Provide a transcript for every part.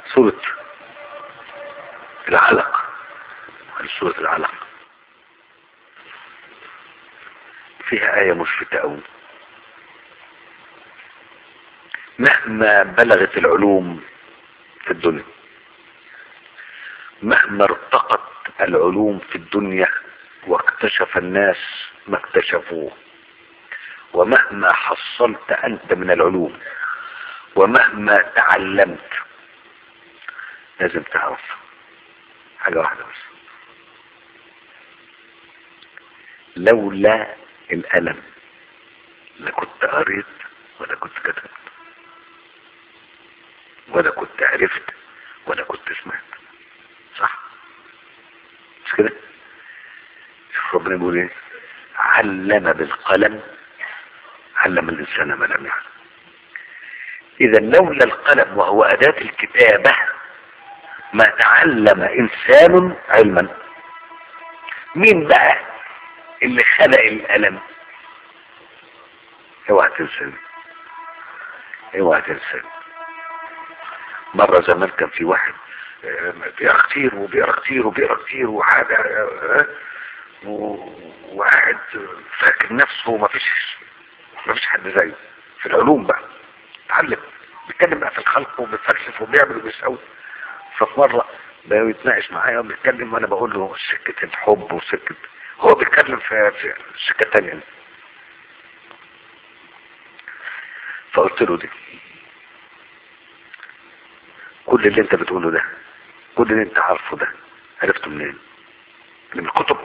سورة العلق سورة العلق فيها آية مشفتة أوي مهما بلغت العلوم في الدنيا مهما ارتقت العلوم في الدنيا واكتشف الناس ما اكتشفوه ومهما حصلت أنت من العلوم ومهما تعلمت لازم تعرف حاجة واحدة بس لولا الألم لكنت قريت ولا كنت كتبت ولا كنت عرفت ولا كنت سمعت صح مش كده شوف ربنا بيقول ايه علم بالقلم علم الانسان ما لم يعلم اذا لولا القلم وهو اداة الكتابة ما تعلم انسان علما مين بقى اللي خلق القلم اوعى تنسى اوعى تنسى مرة زمان كان في واحد بيقرا كتير وبيقرا كتير وبيقرا كتير وحاجة وقاعد فاكر نفسه ما فيش ما فيش حد زيه في العلوم بقى اتعلم بيتكلم بقى في الخلق وبيفلسف وبيعمل وبيسوي ففي مرة بقى يتناقش معايا وبيتكلم وانا بقول له سكة الحب وسكة هو بيتكلم في, في سكة تانية فقلت له دي كل اللي انت بتقوله ده كل اللي انت عارفه ده عرفته منين من الكتب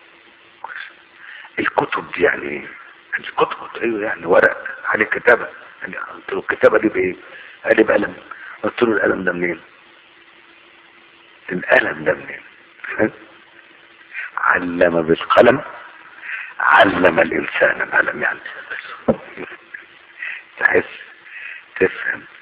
الكتب دي يعني ايه الكتب ايوه يعني ورق عليه كتابة يعني قلت له الكتابة دي بايه قال لي بقلم قلت له القلم ده منين القلم ده منين علم بالقلم علم الانسان ما لم يعلم تحس تفهم